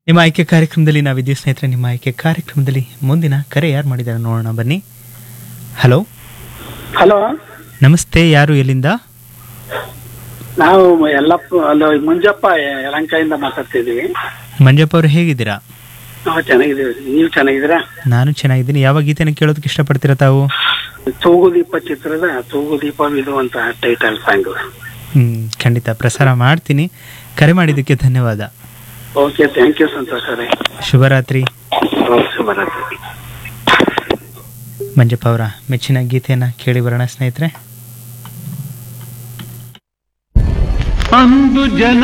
ನಿಮ್ಮ ಆಯ್ಕೆ ಕಾರ್ಯಕ್ರಮದಲ್ಲಿ ನಾವಿದ್ದೀವಿ ಸ್ನೇಹಿತರೆ ನಿಮ್ಮ ಆಯ್ಕೆ ಕಾರ್ಯಕ್ರಮದಲ್ಲಿ ಮುಂದಿನ ಕರೆ ಯಾರು ಮಾಡಿದ್ದಾರೆ ನೋಡೋಣ ಬನ್ನಿ ಹಲೋ ಹಲೋ ನಮಸ್ತೆ ಯಾರು ಎಲ್ಲಿಂದ ನಾವು ಯಲ್ಲಪ್ಪ ಅಲ್ಲ ಮಂಜಪ್ಪ ಯಲಂಕಾಯಿಂದ ಮಾತಾಡ್ತಿದ್ದೀವಿ ಮಂಜಪ್ಪ ಅವರು ಹೇಗಿದ್ದೀರಾ ನಾವು ಚೆನ್ನಾಗಿದ್ದೀವಿ ನೀವು ಚೆನ್ನಾಗಿದ್ದೀರಾ ನಾನು ಚೆನ್ನಾಗಿದ್ದೀನಿ ಯಾವ ಗೀತೆನ ಕೇಳೋದಕ್ಕೆ ಇಷ್ಟಪಡ್ತೀರಾ ತಾವು ತೂಗುದೀಪ ಚಿತ್ರದ ತೂಗುದೀಪ ಇದು ಅಂತ ಟೈಟಲ್ ಸಾಂಗ್ ಹ್ಮ್ ಖಂಡಿತ ಪ್ರಸಾರ ಮಾಡ್ತೀನಿ ಕರೆ ಮಾಡಿದ್ದಕ್ಕೆ ಧನ್ಯವಾದ ಓಕೆ ಥ್ಯಾಂಕ್ ಯು ಸಂತೋಷ್ ಅವರೇ ಶುಭರಾತ್ರಿ ಓಕೆ ಶುಭರಾತ್ರಿ ಮಂಜಪ್ಪ ಅವರ ಮೆಚ್ಚಿನ ಗೀತೆಯನ್ನ ಕೇಳಿ ಬರೋಣ ಸ್ನೇಹಿತರೆ ಅಂದು ಜನ